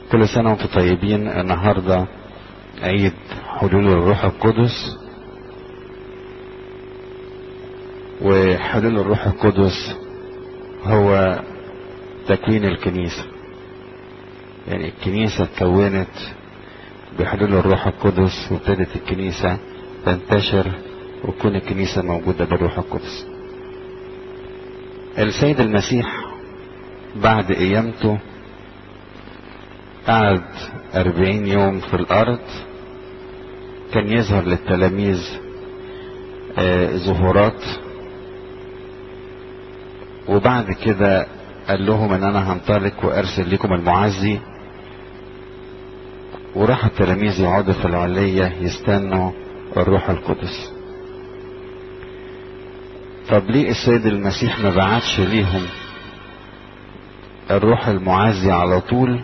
كل سنة وانتم طيبين النهاردة عيد حلول الروح القدس وحلول الروح القدس هو تكوين الكنيسة يعني الكنيسة اتكونت بحلول الروح القدس وابتدت الكنيسة تنتشر وتكون الكنيسة موجودة بالروح القدس السيد المسيح بعد قيامته قعد أربعين يوم في الأرض كان يظهر للتلاميذ آه ظهورات وبعد كده قال لهم ان انا هنطلق وارسل لكم المعزي وراح التلاميذ يقعدوا في العلية يستنوا الروح القدس طب ليه السيد المسيح ما بعتش ليهم الروح المعزي على طول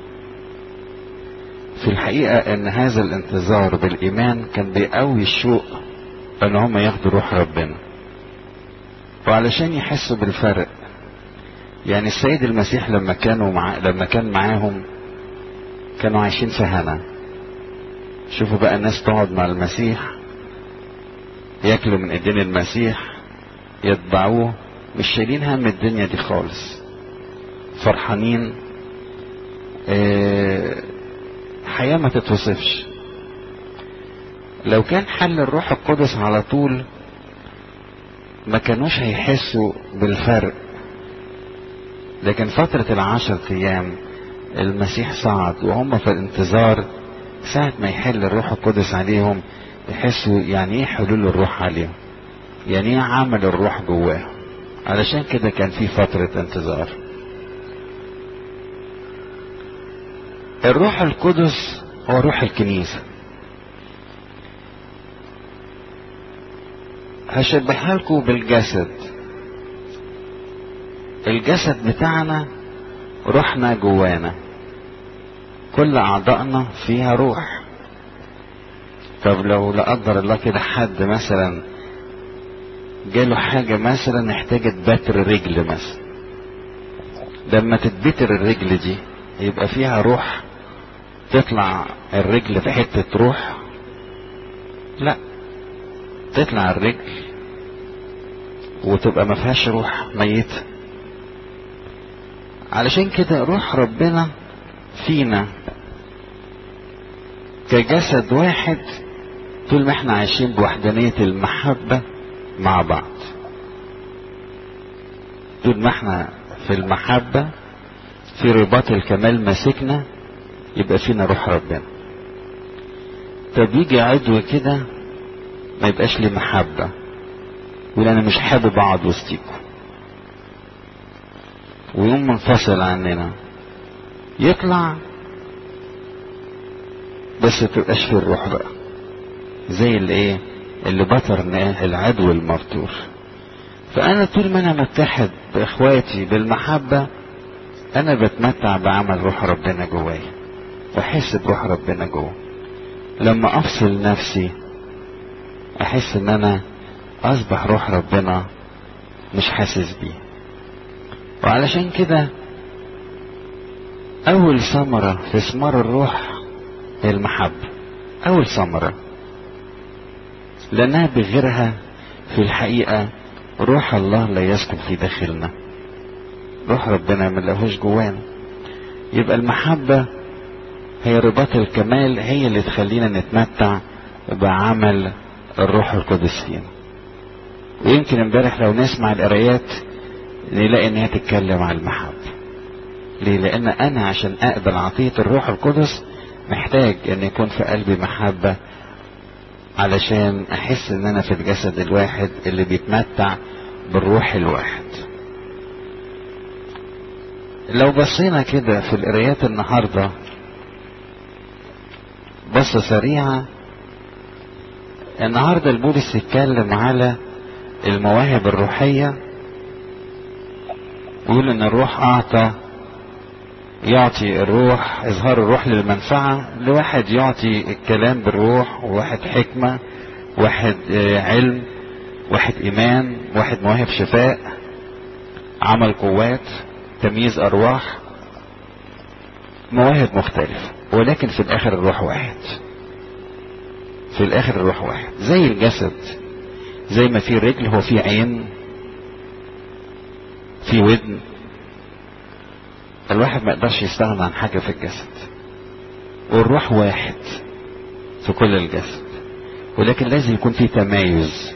في الحقيقة ان هذا الانتظار بالايمان كان بيقوي الشوق ان هم ياخدوا روح ربنا وعلشان يحسوا بالفرق يعني السيد المسيح لما كانوا مع... لما كان معاهم كانوا عايشين في هنا شوفوا بقى الناس تقعد مع المسيح ياكلوا من ايدين المسيح يتبعوه مش شايلين هم الدنيا دي خالص فرحانين اه حياة ما تتوصفش لو كان حل الروح القدس على طول ما كانوش هيحسوا بالفرق لكن فترة العشر ايام المسيح صعد وهم في الانتظار ساعة ما يحل الروح القدس عليهم يحسوا يعني ايه حلول الروح عليهم يعني ايه عمل الروح جواهم علشان كده كان في فترة انتظار الروح القدس هو روح الكنيسة هشبهها لكم بالجسد الجسد بتاعنا روحنا جوانا كل اعضائنا فيها روح طب لو لا قدر الله كده حد مثلا جاله حاجة مثلا احتاجت بتر رجل مثلا لما تتبتر الرجل دي يبقى فيها روح تطلع الرجل في حتة روح لا تطلع الرجل وتبقى ما فيهاش روح ميتة علشان كده روح ربنا فينا كجسد واحد طول ما احنا عايشين بوحدانية المحبة مع بعض طول ما احنا في المحبة في رباط الكمال ماسكنا يبقى فينا روح ربنا طب يجي عدو كده ما يبقاش لي محبة يقول انا مش حابب اقعد وسطيكم ويوم منفصل عننا يطلع بس تبقاش في الروح بقى زي اللي ايه اللي بطر العدو المرتور فانا طول ما انا متحد باخواتي بالمحبة انا بتمتع بعمل روح ربنا جوايا واحس بروح ربنا جوه لما افصل نفسي احس ان انا اصبح روح ربنا مش حاسس بيه وعلشان كده اول ثمرة في ثمار الروح هي المحبة اول ثمرة لانها بغيرها في الحقيقة روح الله لا يسكن في داخلنا روح ربنا ما لهوش جوانا يبقى المحبة هي رباط الكمال هي اللي تخلينا نتمتع بعمل الروح القدس فينا ويمكن امبارح لو نسمع القرايات نلاقي ان هي تتكلم عن المحبة ليه لان انا عشان اقبل عطية الروح القدس محتاج ان يكون في قلبي محبة علشان احس ان انا في الجسد الواحد اللي بيتمتع بالروح الواحد لو بصينا كده في القرايات النهاردة بصة سريعة النهاردة البولس يتكلم على المواهب الروحية ويقول ان الروح اعطى يعطي الروح اظهار الروح للمنفعة لواحد يعطي الكلام بالروح وواحد حكمة واحد علم واحد ايمان واحد مواهب شفاء عمل قوات تمييز ارواح مواهب مختلفة ولكن في الاخر الروح واحد في الاخر الروح واحد زي الجسد زي ما في رجل هو في عين في ودن الواحد ما يقدرش يستغنى عن حاجة في الجسد والروح واحد في كل الجسد ولكن لازم يكون في تمايز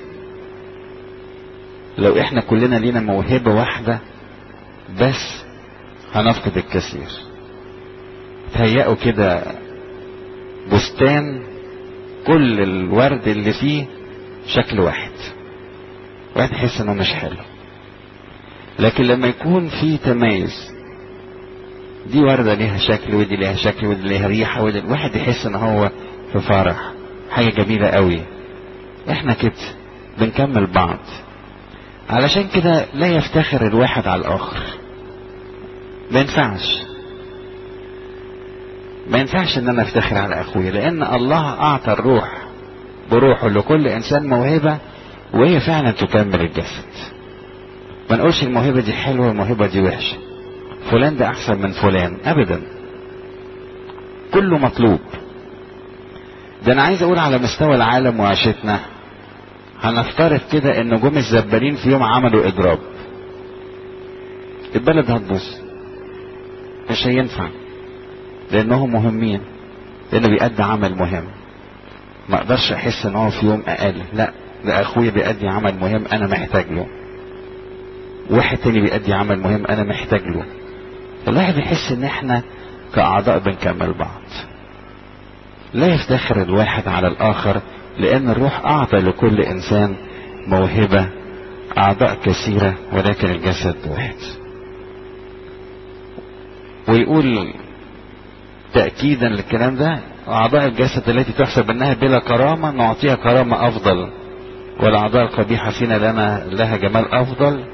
لو احنا كلنا لينا موهبة واحدة بس هنفقد الكثير تهيأوا كده بستان كل الورد اللي فيه شكل واحد واحد يحس انه مش حلو لكن لما يكون في تمايز دي وردة ليها شكل ودي ليها شكل ودي ليها ريحة ودي الواحد يحس ان هو في فرح حاجة جميلة قوي احنا كده بنكمل بعض علشان كده لا يفتخر الواحد على الاخر ما ينفعش ما ينفعش ان انا افتخر على اخويا لان الله اعطى الروح بروحه لكل انسان موهبة وهي فعلا تكمل الجسد ما نقولش الموهبة دي حلوة والموهبة دي وحشة فلان ده احسن من فلان ابدا كله مطلوب ده انا عايز اقول على مستوى العالم وعيشتنا هنفترض كده ان نجوم الزبالين في يوم عملوا اضراب البلد هتبوظ مش هينفع لانهم مهمين لانه بيأدي عمل مهم ما اقدرش احس ان هو في يوم اقل لا ده اخويا بيأدي عمل مهم انا محتاج له واحد تاني بيأدي عمل مهم انا محتاج له الواحد يحس ان احنا كاعضاء بنكمل بعض لا يفتخر الواحد على الاخر لان الروح اعطى لكل انسان موهبة اعضاء كثيرة ولكن الجسد واحد ويقول تأكيدا للكلام ده أعضاء الجسد التي تحسب أنها بلا كرامة نعطيها كرامة أفضل والأعضاء القبيحة فينا لنا لها جمال أفضل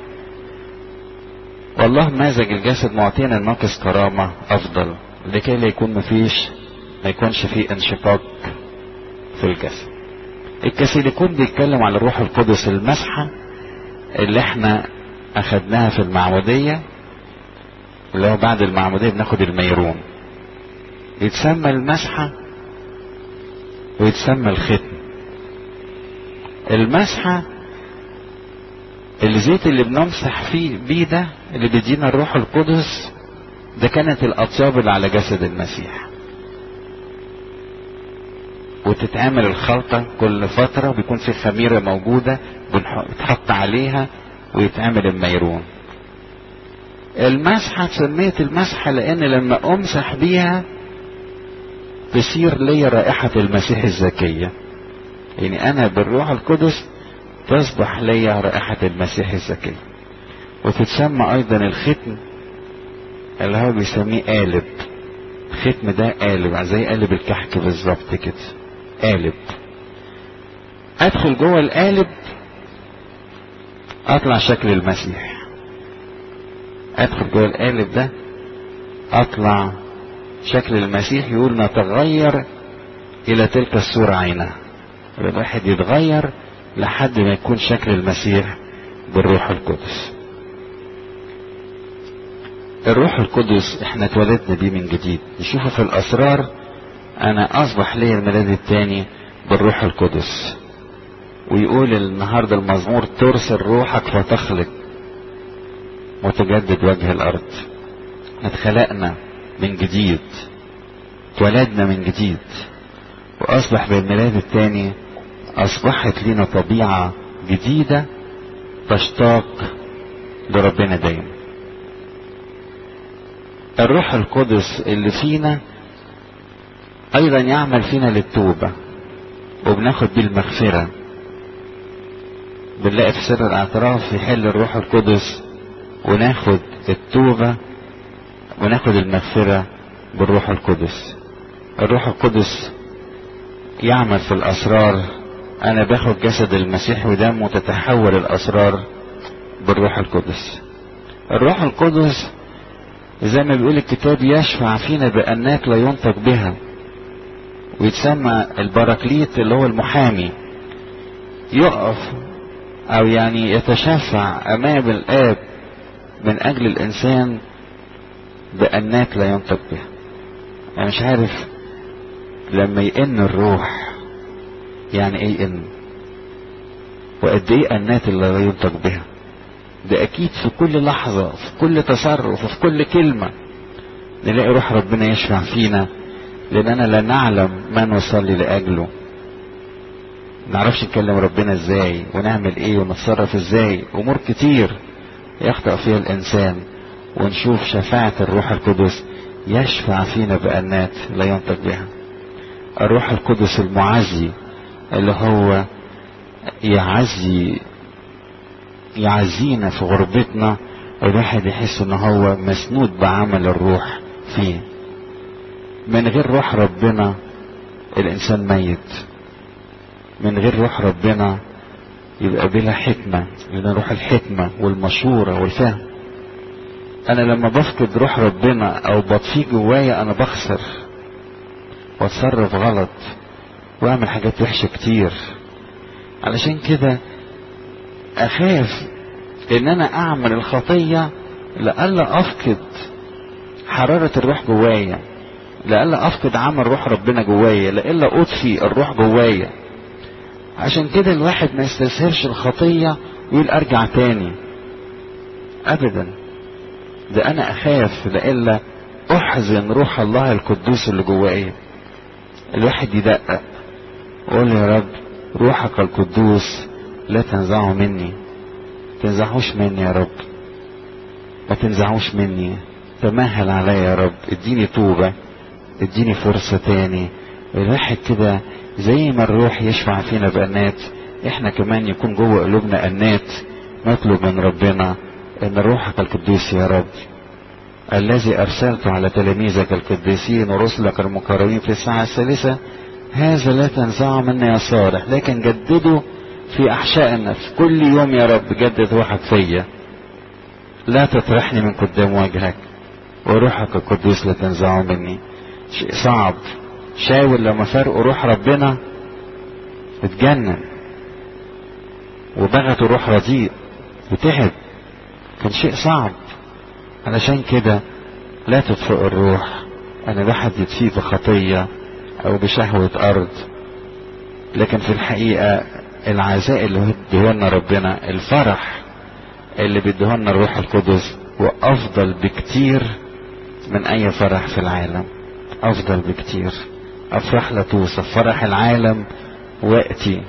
والله مازج الجسد معطينا الناقص كرامة أفضل لكي لا يكون مفيش ما يكونش فيه انشقاق في الجسد الكاثوليكون بيتكلم على الروح القدس المسحة اللي احنا أخدناها في المعمودية اللي هو بعد المعمودية بناخد الميرون يتسمى المسحة ويتسمى الختم المسحة الزيت اللي بنمسح فيه بيه ده اللي بيدينا الروح القدس ده كانت الأطياب اللي على جسد المسيح وتتعمل الخلطة كل فترة بيكون في خميرة موجودة بتحط عليها ويتعمل الميرون المسحة سميت المسحة لأن لما أمسح بيها تصير لي رائحة المسيح الزكية يعني أنا بالروح القدس تصبح لي رائحة المسيح الزكية وتتسمى أيضا الختم اللي هو بيسميه قالب الختم ده قالب زي قالب الكحك بالظبط كده قالب أدخل جوه القالب أطلع شكل المسيح أدخل جوه القالب ده أطلع شكل المسيح يقول نتغير الى تلك الصورة عينها الواحد يتغير لحد ما يكون شكل المسيح بالروح القدس الروح القدس احنا اتولدنا بيه من جديد نشوفه في الاسرار انا اصبح لي الميلاد التاني بالروح القدس ويقول النهارده المزمور ترسل روحك فتخلق وتجدد وجه الارض اتخلقنا من جديد اتولدنا من جديد واصبح بالميلاد الثاني اصبحت لنا طبيعة جديدة تشتاق لربنا دايما الروح القدس اللي فينا ايضا يعمل فينا للتوبة وبناخد بيه المغفرة بنلاقي في سر الاعتراف يحل الروح القدس وناخد التوبة وناخد المغفرة بالروح القدس الروح القدس يعمل في الأسرار أنا باخد جسد المسيح ودمه تتحول الأسرار بالروح القدس الروح القدس زي ما بيقول الكتاب يشفع فينا بأنات لا ينطق بها ويتسمى البراكليت اللي هو المحامي يقف أو يعني يتشفع أمام الآب من أجل الإنسان بأنات لا ينطق بها انا مش عارف لما يئن الروح يعني ايه يئن وقد ايه انات اللي لا ينطق بها ده اكيد في كل لحظة في كل تصرف في كل كلمة نلاقي روح ربنا يشفع فينا لاننا لا نعلم ما نصلي لاجله نعرفش نكلم ربنا ازاي ونعمل ايه ونتصرف ازاي امور كتير يخطئ فيها الانسان ونشوف شفاعة الروح القدس يشفع فينا بأنات لا ينطق بها الروح القدس المعزي اللي هو يعزي يعزينا في غربتنا الواحد يحس ان هو مسنود بعمل الروح فيه من غير روح ربنا الانسان ميت من غير روح ربنا يبقى بلا حكمة لان روح الحكمة والمشورة والفهم انا لما بفقد روح ربنا او بطفيه جوايا انا بخسر واتصرف غلط واعمل حاجات وحشة كتير علشان كده اخاف ان انا اعمل الخطية لألا افقد حرارة الروح جوايا لألا افقد عمل روح ربنا جوايا لألا اطفي الروح جوايا عشان كده الواحد ما يستسهلش الخطية ويقول ارجع تاني ابدا ده انا اخاف لألا احزن روح الله القدوس اللي جوايا الواحد يدقق يقول يا رب روحك القدوس لا تنزعه مني تنزعوش مني يا رب ما تنزعوش مني تمهل عليا يا رب اديني توبة اديني فرصة تاني الواحد كده زي ما الروح يشفع فينا بأنات احنا كمان يكون جوه قلوبنا أنات نطلب من ربنا ان روحك القدوس يا رب الذي ارسلته على تلاميذك القديسين ورسلك المقربين في الساعة الثالثة هذا لا تنزعه منا يا صالح لكن جدده في احشاء النفس كل يوم يا رب جدد روحك فيا لا تطرحني من قدام وجهك وروحك القدوس لا تنزعه مني شيء صعب شاول لما فرقوا روح ربنا اتجنن وبغته روح رديء وتعب كان شيء صعب علشان كده لا تطفئ الروح انا الواحد يطفيه بخطية او بشهوة ارض لكن في الحقيقة العزاء اللي بيديهولنا ربنا الفرح اللي بيديهولنا الروح القدس وافضل بكتير من اي فرح في العالم افضل بكتير افراح لا توصف فرح العالم وقتي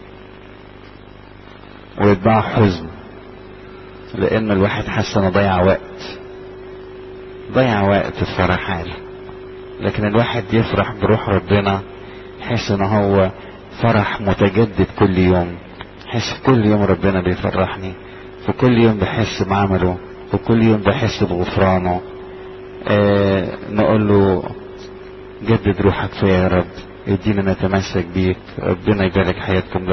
ويتبع حزن لان الواحد حس انه ضيع وقت ضيع وقت في فرح عالم لكن الواحد يفرح بروح ربنا يحس ان هو فرح متجدد كل يوم حس كل يوم ربنا بيفرحني في كل يوم بحس بعمله في كل يوم بحس بغفرانه آه نقول له جدد روحك فيا يا رب ادينا نتمسك بيك ربنا يبارك حياتكم